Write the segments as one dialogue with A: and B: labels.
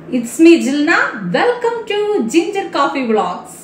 A: It's me, Jilna. Welcome to Ginger Coffee Vlogs.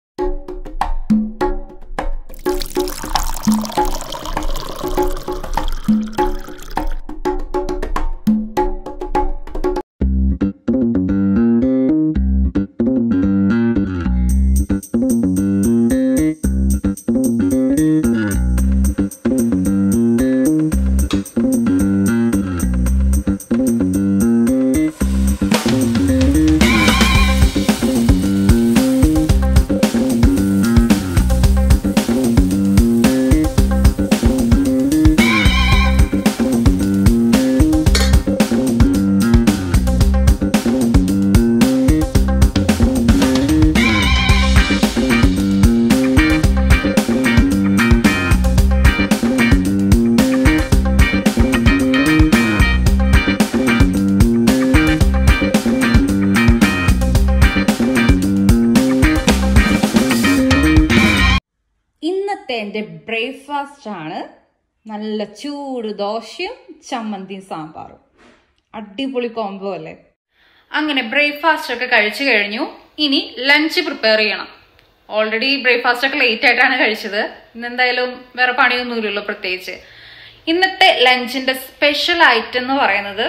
A: ഇന്നത്തെ എൻ്റെ breakfast ആണ് നല്ല ചൂട് ദോശയും ചമ്മന്തിയും സാമ്പാറും അടിപൊളി കോംബോ അല്ലേ അങ്ങനെ ബ്രേക്ക്ഫാസ്റ്റ് ഒക്കെ കഴിച്ചു കഴിഞ്ഞു ഇനി ലഞ്ച് പ്രിപ്പയർ ചെയ്യണം ഓൾറെഡി ബ്രേക്ക്ഫാസ്റ്റ് ഒക്കെ ലേറ്റ് ആയിട്ടാണ് കഴിച്ചത് ഇന്ന് എന്തായാലും വേറെ പണിയൊന്നുമില്ലല്ലോ പ്രത്യേകിച്ച് ഇന്നത്തെ ലഞ്ചിന്റെ സ്പെഷ്യൽ ഐറ്റം എന്ന് പറയുന്നത്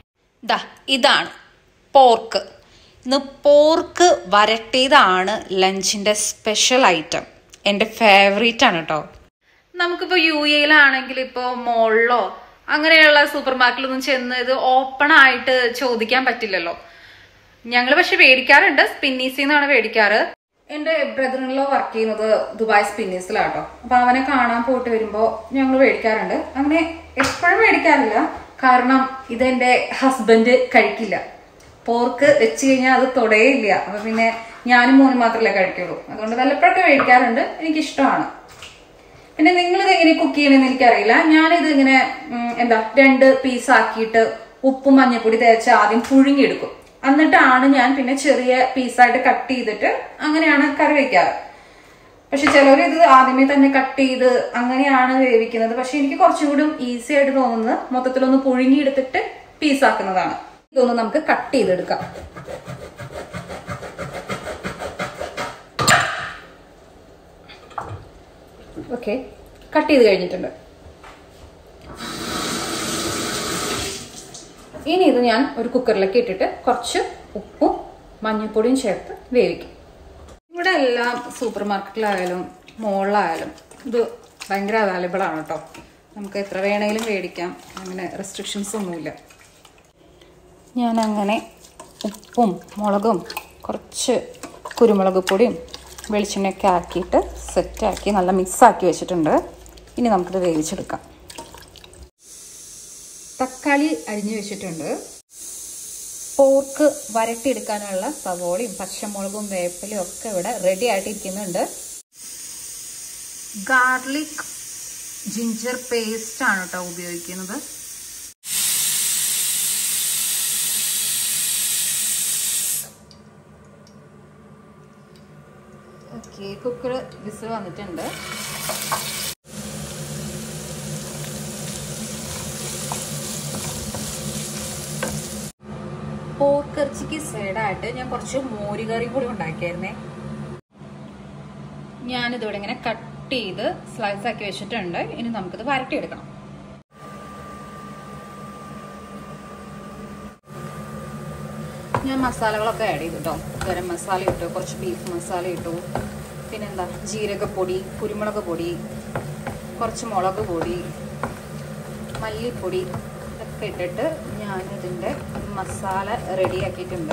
A: ദാ ഇതാണ് പോർക്ക് ഇന്ന് പോർക്ക് വരട്ടിയതാണ് ലഞ്ചിന്റെ സ്പെഷ്യൽ ഐറ്റം എൻ്റെ ഫേവറേറ്റ് ആണ് കേട്ടോ നമുക്കിപ്പോൾ യു എയിലാണെങ്കിൽ ഇപ്പോൾ മോളിലോ അങ്ങനെയുള്ള സൂപ്പർ മാർക്കറ്റിലൊന്നും ചെന്ന് ഇത് ഓപ്പൺ ആയിട്ട് ചോദിക്കാൻ പറ്റില്ലല്ലോ ഞങ്ങൾ പക്ഷെ മേടിക്കാറുണ്ട് സ്പിന്നീസിൽ നിന്നാണ് മേടിക്കാറ് എന്റെ ബ്രദറിനിലോ വർക്ക് ചെയ്യുന്നത് ദുബായ് സ്പിന്നീസിലാട്ടോ അപ്പൊ അവനെ കാണാൻ പോയിട്ട് വരുമ്പോ ഞങ്ങൾ മേടിക്കാറുണ്ട് അങ്ങനെ എപ്പോഴും മേടിക്കാറില്ല കാരണം ഇതെന്റെ ഹസ്ബൻഡ് കഴിക്കില്ല പോർക്ക് വെച്ച് കഴിഞ്ഞാൽ അത് തൊടയില്ല അപ്പൊ പിന്നെ ഞാനും മോനും മാത്രമല്ലേ കഴിക്കുള്ളൂ അതുകൊണ്ട് വല്ലപ്പോഴൊക്കെ മേടിക്കാറുണ്ട് എനിക്കിഷ്ടമാണ് പിന്നെ നിങ്ങൾ ഇത് എങ്ങനെ കുക്ക് ചെയ്യണമെന്ന് എനിക്കറിയില്ല ഞാനിത് ഇങ്ങനെ ഉം, എന്താ രണ്ട് പീസ് ആക്കിയിട്ട് ഉപ്പും മഞ്ഞപ്പൊടി തേച്ച് ആദ്യം പുഴുങ്ങിയെടുക്കും എന്നിട്ടാണ് ഞാൻ പിന്നെ ചെറിയ പീസായിട്ട് കട്ട് ചെയ്തിട്ട് അങ്ങനെയാണ് കറി വെക്കാറ് പക്ഷെ ചിലവർ ഇത് ആദ്യമേ തന്നെ കട്ട് ചെയ്ത് അങ്ങനെയാണ് വേവിക്കുന്നത് പക്ഷെ എനിക്ക് കുറച്ചും കൂടി ഈസി ആയിട്ട് തോന്നുന്നത് മൊത്തത്തിലൊന്ന് പുഴുങ്ങിയെടുത്തിട്ട് പീസാക്കുന്നതാണ് ഇതൊന്ന് നമുക്ക് കട്ട് ചെയ്തെടുക്കാം ഓക്കെ കട്ട് ചെയ്ത് കഴിഞ്ഞിട്ടുണ്ട് ഇനി ഇത് ഞാൻ ഒരു കുക്കറിലേക്ക് ഇട്ടിട്ട് കുറച്ച് ഉപ്പും മഞ്ഞൾപ്പൊടിയും ചേർത്ത് വേവിക്കും ഇവിടെ എല്ലാം സൂപ്പർ മാർക്കറ്റിലായാലും മോളിലായാലും ഇത് ഭയങ്കര അവൈലബിൾ ആണ് കേട്ടോ നമുക്ക് എത്ര വേണമെങ്കിലും മേടിക്കാം അങ്ങനെ റെസ്ട്രിക്ഷൻസ് ഒന്നുമില്ല ഞാൻ അങ്ങനെ ഉപ്പും മുളകും കുറച്ച് കുരുമുളക് പൊടിയും വെളിച്ചെണ്ണയൊക്കെ ആക്കിയിട്ട് സെറ്റാക്കി നല്ല മിക്സാക്കി വെച്ചിട്ടുണ്ട് ഇനി നമുക്കിത് വേവിച്ചെടുക്കാം തക്കാളി അരിഞ്ഞു വെച്ചിട്ടുണ്ട് പോർക്ക് വരട്ടിയെടുക്കാനുള്ള സവോളയും പച്ചമുളകും വേപ്പിലയും ഒക്കെ ഇവിടെ റെഡി ആയിട്ടിരിക്കുന്നുണ്ട് ഗാർലിക് ജിഞ്ചർ പേസ്റ്റ് ആണ് കേട്ടോ ഉപയോഗിക്കുന്നത് ഓക്കെ കുക്കർ വിസിൽ വന്നിട്ടുണ്ട് പോർക്കിറച്ചിക്ക് സൈഡായിട്ട് ഞാൻ കുറച്ച് മോരുകറി കൂടി ഉണ്ടാക്കിയായിരുന്നേ ഞാനിതിവിടെ ഇങ്ങനെ കട്ട് ചെയ്ത് സ്ലൈസ് ആക്കി വെച്ചിട്ടുണ്ട് ഇനി നമുക്കിത് വരട്ടിയെടുക്കണം ഞാൻ മസാലകളൊക്കെ ആഡ് ചെയ്തു കേട്ടോ ഗരം മസാല ഇട്ടു കുറച്ച് ബീഫ് മസാല ഇട്ടു പിന്നെന്താ ജീരകപ്പൊടി കുരുമുളക് പൊടി കുറച്ച് മുളക് പൊടി മല്ലിപ്പൊടി ഇതൊക്കെ ഇട്ടിട്ട് ഞാനിതിൻ്റെ മസാല റെഡിയാക്കിയിട്ടുണ്ട്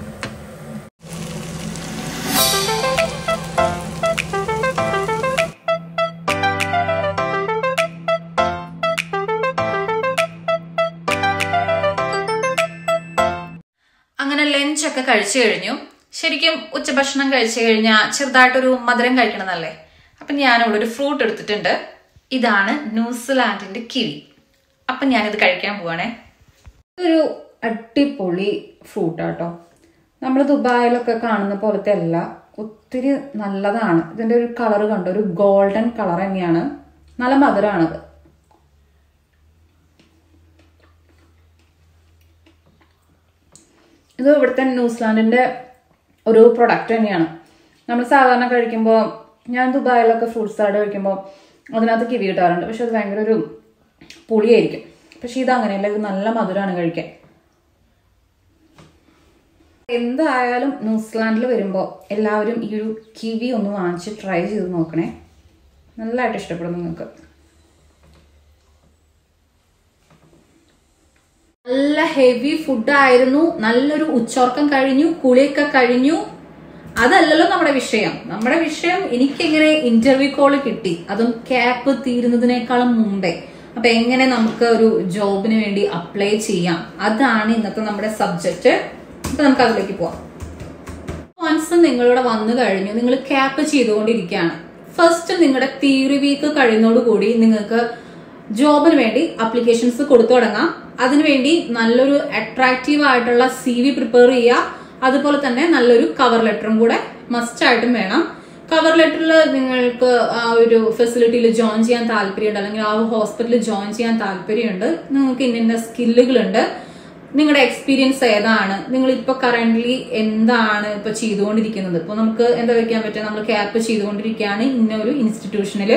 A: അങ്ങനെ ലഞ്ചൊക്കെ കഴിച്ചു കഴിഞ്ഞു ശരിക്കും ഉച്ചഭക്ഷണം കഴിച്ചു കഴിഞ്ഞാൽ ചെറുതായിട്ടൊരു മധുരം കഴിക്കണമെന്നല്ലേ അപ്പം ഞാനിവിടെ ഒരു ഫ്രൂട്ട് എടുത്തിട്ടുണ്ട് ഇതാണ് ന്യൂസിലാൻഡിന്റെ കിവി അപ്പം ഞാനിത് കഴിക്കാൻ പോവാണേ ഇതൊരു അടിപൊളി ഫ്രൂട്ടാട്ടോ നമ്മൾ ദുബായിലൊക്കെ കാണുന്ന പോലത്തെ അല്ല ഒത്തിരി നല്ലതാണ് ഇതിന്റെ ഒരു കളർ കണ്ടോ ഒരു ഗോൾഡൻ കളർ തന്നെയാണ് നല്ല മധുരമാണത് ഇത് ഇവിടുത്തെ ന്യൂസിലാൻഡിന്റെ ഒരു പ്രൊഡക്റ്റ് തന്നെയാണ് നമ്മൾ സാധാരണ കഴിക്കുമ്പോൾ ഞാൻ ദുബായിലൊക്കെ ഫ്രൂട്ട് സാലഡ് കഴിക്കുമ്പോൾ അതിനകത്ത് കിവി കിട്ടാറുണ്ട് പക്ഷെ അത് ഭയങ്കര ഒരു പുളിയായിരിക്കും പക്ഷെ ഇത് അങ്ങനെയല്ല ഇത് നല്ല മധുരമാണ് കഴിക്കാൻ എന്തായാലും ന്യൂസിലാൻഡിൽ വരുമ്പോൾ എല്ലാവരും ഈ ഒരു കിവി ഒന്ന് വാങ്ങിച്ച് ട്രൈ ചെയ്ത് നോക്കണേ നല്ലതായിട്ട് ഇഷ്ടപ്പെടും നിങ്ങൾക്ക് നല്ല ഹെവി ഫുഡായിരുന്നു നല്ലൊരു ഉച്ചോർക്കം കഴിഞ്ഞു കുളിയൊക്കെ കഴിഞ്ഞു അതല്ലല്ലോ നമ്മുടെ വിഷയം നമ്മുടെ വിഷയം എനിക്കെങ്ങനെ ഇന്റർവ്യൂ കോള് കിട്ടി അതും ക്യാപ്പ് തീരുന്നതിനേക്കാളും മുമ്പേ അപ്പൊ എങ്ങനെ നമുക്ക് ഒരു ജോബിന് വേണ്ടി അപ്ലൈ ചെയ്യാം അതാണ് ഇന്നത്തെ നമ്മുടെ സബ്ജക്റ്റ് അപ്പൊ നമുക്ക് അതിലേക്ക് പോവാം വൺസ് നിങ്ങളിവിടെ വന്നു കഴിഞ്ഞു നിങ്ങൾ ക്യാപ്പ് ചെയ്തുകൊണ്ടിരിക്കുകയാണ് ഫസ്റ്റ് നിങ്ങളുടെ തിയറി വീക്ക് കഴിയുന്നതോടുകൂടി നിങ്ങൾക്ക് ജോബിന് വേണ്ടി അപ്ലിക്കേഷൻസ് കൊടുത്തു തുടങ്ങാം അതിനുവേണ്ടി നല്ലൊരു അട്രാക്റ്റീവ് ആയിട്ടുള്ള സി വി പ്രിപ്പയർ ചെയ്യുക അതുപോലെ തന്നെ നല്ലൊരു കവർ ലെറ്ററും കൂടെ മസ്റ്റ് ആയിട്ടും വേണം കവർ ലെറ്ററിൽ നിങ്ങൾക്ക് ആ ഒരു ഫെസിലിറ്റിയിൽ ജോയിൻ ചെയ്യാൻ താല്പര്യമുണ്ട് അല്ലെങ്കിൽ ആ ഹോസ്പിറ്റലിൽ ജോയിൻ ചെയ്യാൻ താല്പര്യമുണ്ട് നിങ്ങൾക്ക് ഇന്ന ഇന്ന സ്കില്ലുകളുണ്ട് നിങ്ങളുടെ എക്സ്പീരിയൻസ് ഏതാണ് നിങ്ങൾ ഇപ്പൊ കറന്റ്ലി എന്താണ് ഇപ്പൊ ചെയ്തുകൊണ്ടിരിക്കുന്നത് ഇപ്പൊ നമുക്ക് എന്താ വെക്കാൻ പറ്റുക നമ്മൾ ക്യാപ്പ് ചെയ്തുകൊണ്ടിരിക്കുകയാണ് ഇന്ന ഒരു ഇൻസ്റ്റിറ്റ്യൂഷനിൽ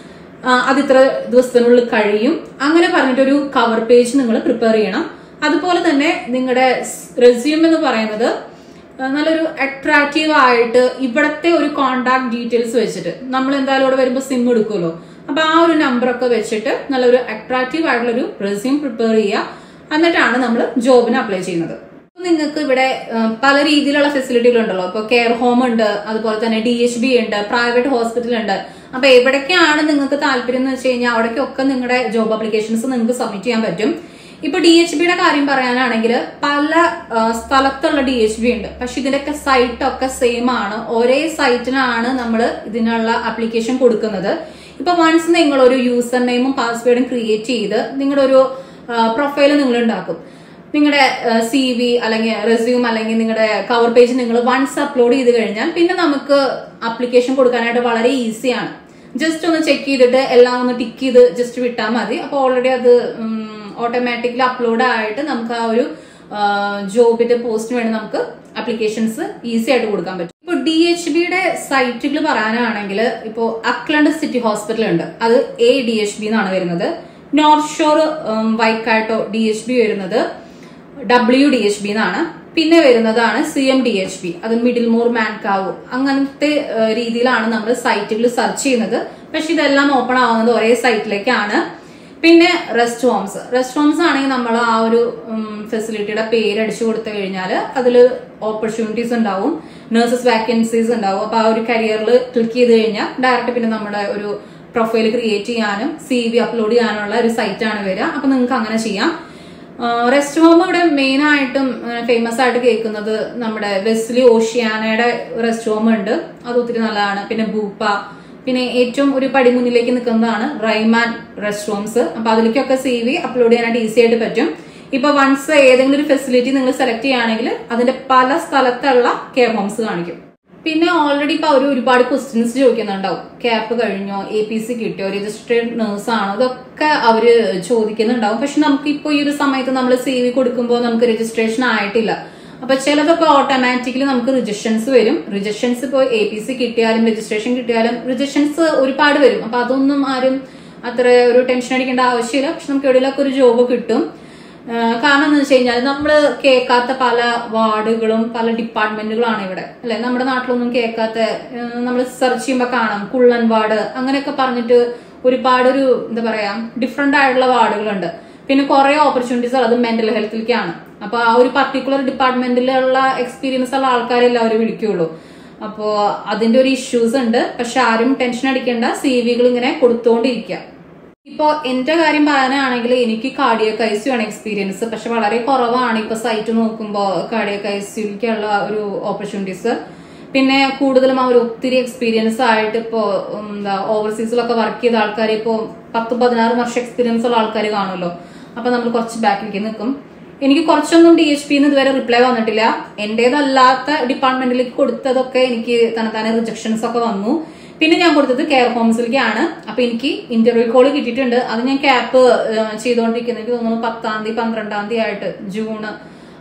A: അത് ഇത്ര ദിവസത്തിനുള്ളിൽ കഴിയും അങ്ങനെ പറഞ്ഞിട്ടൊരു കവർ പേജ് നിങ്ങൾ പ്രിപ്പയർ ചെയ്യണം അതുപോലെ തന്നെ നിങ്ങളുടെ റെസ്യൂം എന്ന് പറയുന്നത് ആ, നല്ലൊരു അട്രാക്റ്റീവ് ആയിട്ട് ഇവിടത്തെ ഒരു കോണ്ടാക്ട് ഡീറ്റെയിൽസ് വെച്ചിട്ട് നമ്മൾ എന്തായാലും ഇവിടെ വരുമ്പോൾ സിം എടുക്കുമല്ലോ അപ്പൊ ആ ഒരു നമ്പറൊക്കെ വെച്ചിട്ട് നല്ലൊരു അട്രാക്റ്റീവ് ആയിട്ടുള്ള ഒരു റെസ്യൂം പ്രിപ്പയർ ചെയ്യുക എന്നിട്ടാണ് നമ്മൾ ജോബിന് അപ്ലൈ ചെയ്യുന്നത് നിങ്ങൾക്ക് ഇവിടെ ആ, പല രീതിയിലുള്ള ഫെസിലിറ്റികൾ ഉണ്ടല്ലോ ഇപ്പൊ കെയർ ഹോം ഉണ്ട് അതുപോലെ തന്നെ ഡി എച്ച് ബി ഉണ്ട് പ്രൈവറ്റ് ഹോസ്പിറ്റൽ ഉണ്ട് അപ്പൊ എവിടേക്കാണ് നിങ്ങൾക്ക് താല്പര്യം എന്ന് വെച്ച് കഴിഞ്ഞാൽ അവിടേക്കൊക്കെ നിങ്ങളുടെ ജോബ് അപ്ലിക്കേഷൻസ് നിങ്ങൾക്ക് സബ്മിറ്റ് ചെയ്യാൻ പറ്റും ഇപ്പൊ ഡി എച്ച് ബിയുടെ കാര്യം പറയാനാണെങ്കിൽ പല ആ, സ്ഥലത്തുള്ള ഡി എച്ച് ബി ഉണ്ട് പക്ഷെ ഇതിന്റെയൊക്കെ സൈറ്റ് ഒക്കെ സെയിം ആണ് ഒരേ സൈറ്റിലാണ് നമ്മൾ ഇതിനുള്ള അപ്ലിക്കേഷൻ കൊടുക്കുന്നത് ഇപ്പൊ വൺസ് നിങ്ങൾ ഒരു യൂസർ നെയിമും പാസ്വേഡും ക്രിയേറ്റ് ചെയ്ത് നിങ്ങളുടെ ഒരു പ്രൊഫൈൽ നിങ്ങൾ ഉണ്ടാക്കും നിങ്ങളുടെ സി വി അല്ലെങ്കിൽ റെസ്യൂം അല്ലെങ്കിൽ നിങ്ങളുടെ കവർ പേജ് നിങ്ങൾ വൺസ് അപ്ലോഡ് ചെയ്ത് കഴിഞ്ഞാൽ പിന്നെ നമുക്ക് അപ്ലിക്കേഷൻ കൊടുക്കാനായിട്ട് വളരെ ഈസിയാണ് ജസ്റ്റ് ഒന്ന് ചെക്ക് ചെയ്തിട്ട് എല്ലാം ഒന്ന് ടിക്ക് ചെയ്ത് ജസ്റ്റ് വിട്ടാൽ മതി അപ്പോൾ ഓൾറെഡി അത് ഓട്ടോമാറ്റിക്കലി അപ്ലോഡ് ആയിട്ട് നമുക്ക് ആ ഒരു ജോബിന്റെ പോസ്റ്റിന് വേണ്ടി നമുക്ക് അപ്ലിക്കേഷൻസ് ഈസി ആയിട്ട് കൊടുക്കാൻ പറ്റും ഇപ്പോൾ ഡി എച്ച് ബിയുടെ സൈറ്റുകൾ പറയാനാണെങ്കിൽ ഇപ്പോൾ അക്ലണ്ട് സിറ്റി ഹോസ്പിറ്റൽ ഉണ്ട് അത് എ ഡി എച്ച് ബി എന്നാണ് വരുന്നത് North Shore Waikato D H B വരുന്നത് ഡബ്ല്യു ഡി എച്ച് ബി എന്നാണ് പിന്നെ വരുന്നതാണ് C M D H B അത് മിഡിൽ മോർ മാൻകാവ് അങ്ങനത്തെ ഏഹ്, രീതിയിലാണ് നമ്മൾ സൈറ്റുകൾ സെർച്ച് ചെയ്യുന്നത് പക്ഷെ ഇതെല്ലാം ഓപ്പൺ ആവുന്നത് ഒരേ സൈറ്റിലേക്കാണ് പിന്നെ റെസ്റ്റ് ഹോംസ് റെസ്റ്റ് ഹോംസ് ആണെങ്കിൽ നമ്മൾ ആ ഒരു ഫെസിലിറ്റിയുടെ പേര് അടിച്ചു കൊടുത്തു കഴിഞ്ഞാൽ അതിൽ ഓപ്പർച്യൂണിറ്റീസ് ഉണ്ടാവും നഴ്സസ് വാക്കൻസീസ് ഉണ്ടാവും അപ്പൊ ആ ഒരു കരിയറിൽ ക്ലിക്ക് ചെയ്ത് കഴിഞ്ഞാൽ ഡയറക്റ്റ് പിന്നെ നമ്മുടെ ഒരു പ്രൊഫൈൽ ക്രിയേറ്റ് ചെയ്യാനും സി വി അപ്ലോഡ് ചെയ്യാനുള്ള ഒരു സൈറ്റാണ് വരിക അപ്പൊ നിങ്ങൾക്ക് അങ്ങനെ ചെയ്യാം റെസ്റ്റ് ഹോം ഇവിടെ മെയിൻ ആയിട്ടും ഫേമസ് ആയിട്ട് കേൾക്കുന്നത് നമ്മുടെ വെസ്ലി ഓഷ്യാനയുടെ റെസ്റ്റ് ഹോം ഉണ്ട് അത് ഒത്തിരി നല്ലതാണ് പിന്നെ ബൂപ്പ പിന്നെ ഏറ്റവും ഒരു പടി മുന്നിലേക്ക് നിൽക്കുന്നതാണ് റൈമാൻ റെസ്റ്റ് ഹോംസ് അപ്പൊ അതിലേക്കൊക്കെ സി വി അപ്ലോഡ് ചെയ്യാനായിട്ട് ഈസി ആയിട്ട് പറ്റും ഇപ്പൊ വൺസ് ഏതെങ്കിലും ഒരു ഫെസിലിറ്റി നിങ്ങൾ സെലക്ട് ചെയ്യുകയാണെങ്കിൽ അതിന്റെ പല സ്ഥലത്തുള്ള കെയർ ഹോംസ് കാണിക്കും പിന്നെ ഓൾറെഡി ഇപ്പൊ അവർ ഒരുപാട് ക്വസ്റ്റ്യൻസ് ചോദിക്കുന്നുണ്ടാവും ക്യാപ്പ് കഴിഞ്ഞോ എ പി സി കിട്ടിയോ രജിസ്ട്രേഡ് നേഴ്സ് ആണോ ഇതൊക്കെ അവര് ചോദിക്കുന്നുണ്ടാവും പക്ഷെ നമുക്ക് ഇപ്പൊ ഈ ഒരു സമയത്ത് നമ്മൾ സി വി കൊടുക്കുമ്പോൾ നമുക്ക് രജിസ്ട്രേഷൻ ആയിട്ടില്ല അപ്പൊ ചിലതൊക്കെ ഓട്ടോമാറ്റിക്കലി നമുക്ക് റിജക്ഷൻസ് വരും റിജക്ഷൻസ് ഇപ്പോൾ എ പി സി കിട്ടിയാലും രജിസ്ട്രേഷൻ കിട്ടിയാലും റിജക്ഷൻസ് ഒരുപാട് വരും അപ്പൊ അതൊന്നും ആരും അത്ര ഒരു ടെൻഷൻ അടിക്കേണ്ട ആവശ്യമില്ല പക്ഷെ നമുക്ക് എവിടെയെങ്കിലൊക്കെ ഒരു ജോബ് കിട്ടും ആഹ് കാരണം എന്ന് വെച്ച് കഴിഞ്ഞാൽ നമ്മൾ കേൾക്കാത്ത പല വാർഡുകളും പല ഡിപ്പാർട്ട്മെന്റുകളാണ് ഇവിടെ അല്ലെ നമ്മുടെ നാട്ടിലൊന്നും കേൾക്കാത്ത നമ്മൾ സെർച്ച് ചെയ്യുമ്പോൾ കാണാം കുള്ളൻ വാർഡ് അങ്ങനെയൊക്കെ പറഞ്ഞിട്ട് ഒരുപാട് ഒരു എന്താ പറയാ ഡിഫറെന്റ് ആയിട്ടുള്ള വാർഡുകളുണ്ട് പിന്നെ കുറെ ഓപ്പർച്യൂണിറ്റീസ് അത് മെന്റൽ ഹെൽത്തിലേക്കാണ് അപ്പൊ ആ ഒരു പർട്ടിക്കുലർ ഡിപ്പാർട്ട്മെന്റിലുള്ള എക്സ്പീരിയൻസ് ഉള്ള ആൾക്കാരെല്ലാം അവർ വിളിക്കുള്ളൂ അപ്പോ അതിന്റെ ഒരു ഇഷ്യൂസ് ഉണ്ട് പക്ഷെ ആരും ടെൻഷൻ അടിക്കേണ്ട സി വികൾ ഇങ്ങനെ കൊടുത്തുകൊണ്ടിരിക്കുക ഇപ്പോ എന്റെ കാര്യം പറയാനാണെങ്കിൽ എനിക്ക് കാർഡിയക് ഐസിയു ആണ് എക്സ്പീരിയൻസ് പക്ഷെ വളരെ കുറവാണ് ഇപ്പൊ സൈറ്റ് നോക്കുമ്പോൾ കാർഡിയക് ഐസിയുക്കുള്ള ഒരു ഓപ്പർച്യൂണിറ്റീസ് പിന്നെ കൂടുതലും അവർ ഒത്തിരി എക്സ്പീരിയൻസ് ആയിട്ട് ഇപ്പോ എന്താ ഓവർസീസിലൊക്കെ വർക്ക് ചെയ്ത ആൾക്കാർ ഇപ്പോ പത്ത് പതിനാറ് വർഷം എക്സ്പീരിയൻസ് ഉള്ള ആൾക്കാർ കാണുമല്ലോ അപ്പൊ നമ്മൾ കുറച്ച് ബാക്കിലേക്ക് നിൽക്കും എനിക്ക് കുറച്ചൊന്നും ഡി എച്ച് പിന്ന് ഇതുവരെ റിപ്ലൈ വന്നിട്ടില്ല എന്റേതല്ലാത്ത ഡിപ്പാർട്ട്മെന്റിലേക്ക് കൊടുത്തതൊക്കെ എനിക്ക് തന്നെത്താനെ റിജക്ഷൻസ് ഒക്കെ വന്നു പിന്നെ ഞാൻ കൊടുത്തത് കെയർ ഹോംസിലേക്കാണ് അപ്പൊ എനിക്ക് ഇന്റർവ്യൂ കോൾ കിട്ടിയിട്ടുണ്ട് അത് ഞാൻ ക്യാപ്പ് ചെയ്തുകൊണ്ടിരിക്കുന്നത് എനിക്ക് തോന്നുന്നു പത്താം തീയതി പന്ത്രണ്ടാം തീയതി ആയിട്ട് ജൂൺ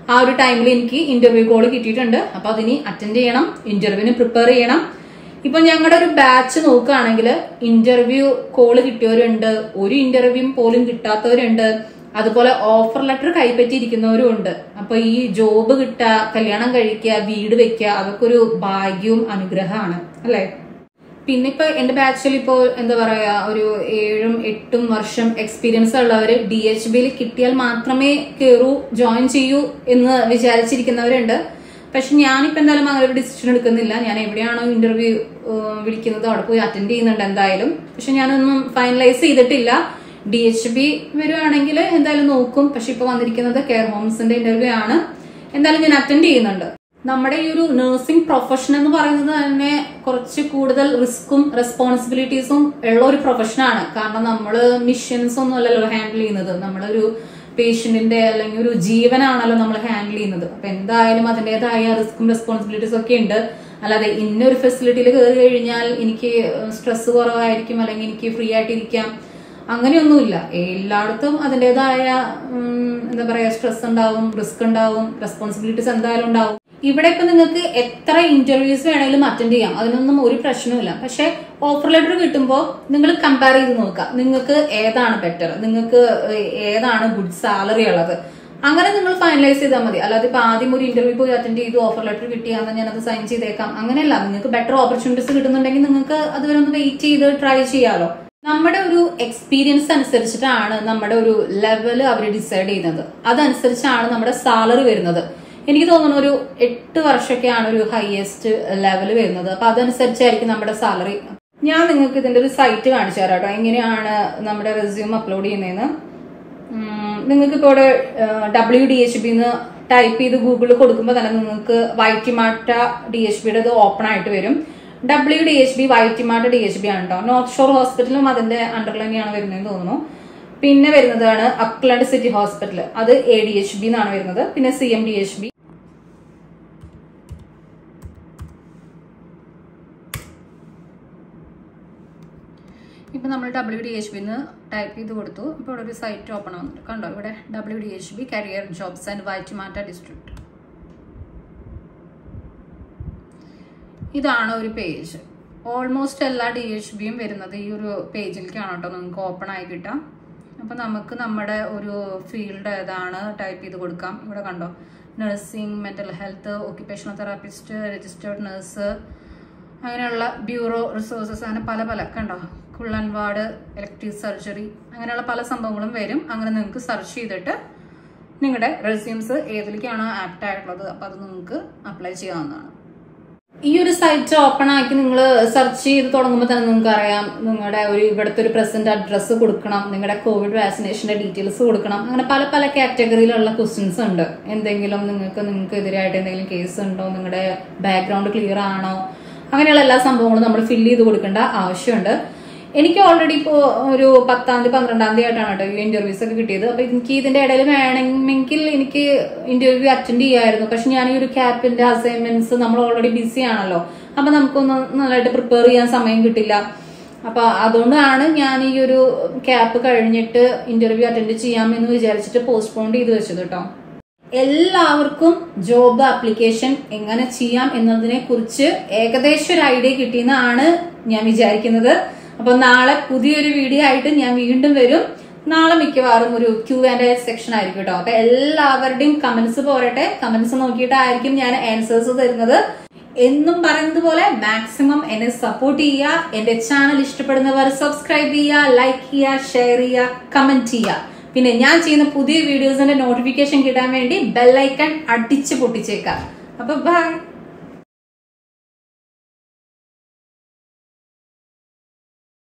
A: ആ ഒരു ടൈമിൽ എനിക്ക് ഇന്റർവ്യൂ കോൾ കിട്ടിയിട്ടുണ്ട് അപ്പൊ അതിനി അറ്റൻഡ് ചെയ്യണം ഇന്റർവ്യൂവിന് പ്രിപ്പയർ ചെയ്യണം ഇപ്പൊ ഞങ്ങളുടെ ഒരു ബാച്ച് നോക്കുകയാണെങ്കിൽ ഇന്റർവ്യൂ കോള് കിട്ടിയവരുണ്ട് ഒരു ഇന്റർവ്യൂ പോലും കിട്ടാത്തവരുണ്ട് അതുപോലെ ഓഫർ ലെറ്റർ കൈപ്പറ്റിയിരിക്കുന്നവരും ഉണ്ട് അപ്പൊ ഈ ജോബ് കിട്ടുക കല്യാണം കഴിക്കുക വീട് വെക്കുക അതൊക്കെ ഒരു ഭാഗ്യവും അനുഗ്രഹമാണ് അല്ലേ പിന്നെ ഇപ്പൊ എന്റെ ബാച്ചിൽ ഇപ്പോ എന്താ പറയാ ഒരു ഏഴും എട്ടും വർഷം എക്സ്പീരിയൻസ് ഉള്ളവര് ഡി എച്ച് ബിയിൽ കിട്ടിയാൽ മാത്രമേ കയറൂ ജോയിൻ ചെയ്യൂ എന്ന് വിചാരിച്ചിരിക്കുന്നവരുണ്ട് പക്ഷെ ഞാനിപ്പോ എന്തായാലും അങ്ങനെ ഒരു ഡിസിഷൻ എടുക്കുന്നില്ല ഞാൻ എവിടെയാണോ ഇന്റർവ്യൂ വിളിക്കുന്നത് അവിടെ പോയി അറ്റൻഡ് ചെയ്യുന്നുണ്ട് എന്തായാലും പക്ഷെ ഞാനൊന്നും ഫൈനലൈസ് ചെയ്തിട്ടില്ല ഡി എച്ച് ബി വരുവാണെങ്കിൽ എന്തായാലും നോക്കും പക്ഷെ ഇപ്പൊ വന്നിരിക്കുന്നത് കെയർ ഹോംസിന്റെ ഇന്റർവ്യൂ ആണ് എന്തായാലും ഞാൻ അറ്റൻഡ് ചെയ്യുന്നുണ്ട് നമ്മുടെ ഈ ഒരു നഴ്സിംഗ് പ്രൊഫഷൻ എന്ന് പറയുന്നത് തന്നെ കുറച്ച് കൂടുതൽ റിസ്ക്കും റെസ്പോൺസിബിലിറ്റീസും ഉള്ള ഒരു പ്രൊഫഷനാണ് കാരണം നമ്മൾ മിഷൻസ് ഒന്നും അല്ലല്ലോ ഹാൻഡിൽ ചെയ്യുന്നത് നമ്മളൊരു പേഷ്യന്റിന്റെ അല്ലെങ്കിൽ ഒരു ജീവനാണല്ലോ നമ്മൾ ഹാൻഡിൽ ചെയ്യുന്നത് അപ്പൊ എന്തായാലും അതിൻ്റെതായ റിസ്ക്കും റെസ്പോൺസിബിലിറ്റീസും ഒക്കെ ഉണ്ട് അല്ലാതെ ഇന്നൊരു ഫെസിലിറ്റിയിൽ കയറി കഴിഞ്ഞാൽ എനിക്ക് സ്ട്രെസ് കുറവായിരിക്കും അല്ലെങ്കിൽ എനിക്ക് ഫ്രീ ആയിട്ടിരിക്കാം അങ്ങനെയൊന്നുമില്ല എല്ലായിടത്തും അതിൻ്റെതായ എന്താ പറയാ സ്ട്രെസ് ഉണ്ടാവും റിസ്ക് ഉണ്ടാവും റെസ്പോൺസിബിലിറ്റീസ് എന്തായാലും ഉണ്ടാവും ഇവിടെ ഇപ്പൊ നിങ്ങൾക്ക് എത്ര ഇന്റർവ്യൂസ് വേണമെങ്കിലും അറ്റൻഡ് ചെയ്യാം അതിനൊന്നും ഒരു പ്രശ്നവുമില്ല പക്ഷെ ഓഫർ ലെറ്റർ കിട്ടുമ്പോൾ നിങ്ങൾ കമ്പയർ ചെയ്ത് നോക്കുക നിങ്ങൾക്ക് ഏതാണ് ബെറ്റർ നിങ്ങൾക്ക് ഏതാണ് ഗുഡ് സാലറി ഉള്ളത് അങ്ങനെ നിങ്ങൾ ഫൈനലൈസ് ചെയ്താൽ മതി അല്ലാതെ ഇപ്പൊ ആദ്യം ഒരു ഇന്റർവ്യൂ പോയി അറ്റൻഡ് ചെയ്തു ഓഫർ ലെറ്റർ കിട്ടിയാൽ ഞാനത് സൈൻ ചെയ്തേക്കാം അങ്ങനെയല്ല നിങ്ങൾക്ക് ബെറ്റർ ഓപ്പർച്യൂണിറ്റീസ് കിട്ടുന്നുണ്ടെങ്കിൽ നിങ്ങൾക്ക് അതുവരെ ഒന്ന് വെയിറ്റ് ചെയ്ത് ട്രൈ ചെയ്യാലോ നമ്മുടെ ഒരു എക്സ്പീരിയൻസ് അനുസരിച്ചിട്ടാണ് നമ്മുടെ ഒരു ലെവല് അവർ ഡിസൈഡ് ചെയ്യുന്നത് അതനുസരിച്ചാണ് നമ്മുടെ സാലറി വരുന്നത് എനിക്ക് തോന്നുന്നു ഒരു എട്ട് വർഷമൊക്കെയാണ് ഒരു ഹയസ്റ്റ് ലെവൽ വരുന്നത് അപ്പൊ അതനുസരിച്ചായിരിക്കും നമ്മുടെ സാലറി ഞാൻ നിങ്ങൾക്ക് ഇതിന്റെ ഒരു സൈറ്റ് കാണിച്ചു തരാം കേട്ടോ എങ്ങനെയാണ് നമ്മുടെ റെസ്യൂം അപ്ലോഡ് ചെയ്യുന്നതെന്ന് നിങ്ങൾക്ക് ഇപ്പോൾ ഇവിടെ ഡബ്ല്യു ഡി എച്ച് ബിന്ന് ടൈപ്പ് ചെയ്ത് ഗൂഗിളിൽ കൊടുക്കുമ്പോൾ തന്നെ നിങ്ങൾക്ക് വൈറ്റിമാട്ട ഡി എച്ച് ബിയുടെ ഇത് ഓപ്പൺ ആയിട്ട് വരും W D H B Waitemata D H B ആണ് കേട്ടോ നോർത്ത് ഷോർ ഹോസ്പിറ്റലും അതിന്റെ അണ്ടർ തന്നെയാണ് വരുന്നതെന്ന് തോന്നുന്നു പിന്നെ വരുന്നതാണ് അക്ലണ്ട് സിറ്റി ഹോസ്പിറ്റൽ അത് എ ഡി എച്ച് ബി എന്നാണ് വരുന്നത് പിന്നെ C M D H B ഇപ്പം നമ്മൾ ഡബ്ല്യു ഡി എച്ച് ബിന്ന് ടൈപ്പ് ചെയ്ത് കൊടുത്തു ഇപ്പോൾ ഇവിടെ ഒരു സൈറ്റ് ഓപ്പൺ ആവുന്നുണ്ട് കണ്ടോ ഇവിടെ W D H B career jobs and Waitemata district ഇതാണ് ഒരു പേജ് ഓൾമോസ്റ്റ് എല്ലാ ഡി എച്ച് ബിയും വരുന്നത് ഈ ഒരു പേജിലേക്കാണ് കേട്ടോ നിങ്ങൾക്ക് ഓപ്പൺ ആയി കിട്ടാം അപ്പം നമുക്ക് നമ്മുടെ ഒരു ഫീൽഡ് ഏതാണ് ടൈപ്പ് ചെയ്ത് കൊടുക്കാം ഇവിടെ കണ്ടോ nursing mental health occupational therapist registered nurse അങ്ങനെയുള്ള ബ്യൂറോ റിസോഴ്സസ് അങ്ങനെ പല പല കണ്ടോ കുള്ളൻ വാർഡ് ഇലക്ട്രിക് സർജറി അങ്ങനെയുള്ള പല സംഭവങ്ങളും വരും അങ്ങനെ നിങ്ങൾക്ക് സെർച്ച് ചെയ്തിട്ട് നിങ്ങളുടെ റെസ്യൂംസ് ഏതിലേക്കാണോ ആപ്റ്റ് ആയിട്ടുള്ളത് അപ്പോൾ അത് നിങ്ങൾക്ക് അപ്ലൈ ചെയ്യാവുന്നതാണ് ഈ ഒരു സൈറ്റ് ഓപ്പൺ ആക്കി നിങ്ങൾ സെർച്ച് ചെയ്ത് തുടങ്ങുമ്പോൾ തന്നെ നിങ്ങൾക്ക് അറിയാം നിങ്ങളുടെ ഒരു ഇവിടുത്തെ ഒരു പ്രസന്റ് അഡ്രസ്സ് കൊടുക്കണം നിങ്ങളുടെ കോവിഡ് വാക്സിനേഷന്റെ ഡീറ്റെയിൽസ് കൊടുക്കണം അങ്ങനെ പല പല കാറ്റഗറിയിലുള്ള ക്വസ്റ്റ്യൻസ് ഉണ്ട് എന്തെങ്കിലും നിങ്ങൾക്ക് നിങ്ങൾക്ക് എതിരായിട്ട് എന്തെങ്കിലും കേസ് ഉണ്ടോ നിങ്ങളുടെ ബാക്ക്ഗ്രൗണ്ട് ക്ലിയർ ആണോ അങ്ങനെയുള്ള എല്ലാ സംഭവങ്ങളും നമ്മൾ ഫില്ല് ചെയ്ത് കൊടുക്കേണ്ട ആവശ്യമുണ്ട് എനിക്ക് ഓൾറെഡി ഇപ്പോൾ ഒരു പത്താം തീയതി പന്ത്രണ്ടാം തീയതി ആയിട്ടാണ് കേട്ടോ ഈ ഇന്റർവ്യൂസ് ഒക്കെ കിട്ടിയത് അപ്പൊ എനിക്ക് ഇതിന്റെ ഇടയിൽ വേണമെങ്കിൽ എനിക്ക് ഇന്റർവ്യൂ അറ്റൻഡ് ചെയ്യായിരുന്നു പക്ഷെ ഞാൻ ഈ ഒരു ക്യാപ്പിന്റെ അസൈൻമെന്റ്സ് നമ്മൾ ഓൾറെഡി ബിസി ആണല്ലോ അപ്പൊ നമുക്കൊന്ന് നല്ലതായിട്ട് പ്രിപ്പയർ ചെയ്യാൻ സമയം കിട്ടില്ല അപ്പൊ അതുകൊണ്ടാണ് ഞാൻ ഈ ഒരു ക്യാപ്പ് കഴിഞ്ഞിട്ട് ഇന്റർവ്യൂ അറ്റൻഡ് ചെയ്യാമെന്ന് വിചാരിച്ചിട്ട് പോസ്റ്റ്പോൺ ചെയ്ത് വെച്ചത് കേട്ടോ എല്ലാവർക്കും ജോബ് ആപ്ലിക്കേഷൻ എങ്ങനെ ചെയ്യാം എന്നതിനെ കുറിച്ച് ഏകദേശം ഒരു ഐഡിയ കിട്ടിയെന്നാണ് ഞാൻ വിചാരിക്കുന്നത് അപ്പൊ നാളെ പുതിയൊരു വീഡിയോ ആയിട്ട് ഞാൻ വീണ്ടും വരും നാളെ മിക്കവാറും ഒരു ക്യൂ ആൻഡ് സെക്ഷൻ ആയിരിക്കും കേട്ടോ അപ്പൊ എല്ലാവരുടെയും കമന്റ്സ് പോരട്ടെ കമന്റ്സ് നോക്കിയിട്ടായിരിക്കും ഞാൻ ആൻസേഴ്സ് തരുന്നത് എന്നും പറയുന്നത് പോലെ മാക്സിമം എന്നെ സപ്പോർട്ട് ചെയ്യുക എന്റെ ചാനൽ ഇഷ്ടപ്പെടുന്നവർ സബ്സ്ക്രൈബ് ചെയ്യുക ലൈക്ക് ചെയ്യുക ഷെയർ ചെയ്യുക കമന്റ് ചെയ്യുക പിന്നെ ഞാൻ ചെയ്യുന്ന പുതിയ വീഡിയോസിന്റെ നോട്ടിഫിക്കേഷൻ കിട്ടാൻ വേണ്ടി ബെല്ലൈക്കൺ അടിച്ചു പൊട്ടിച്ചേക്കാം അപ്പൊ ബൈ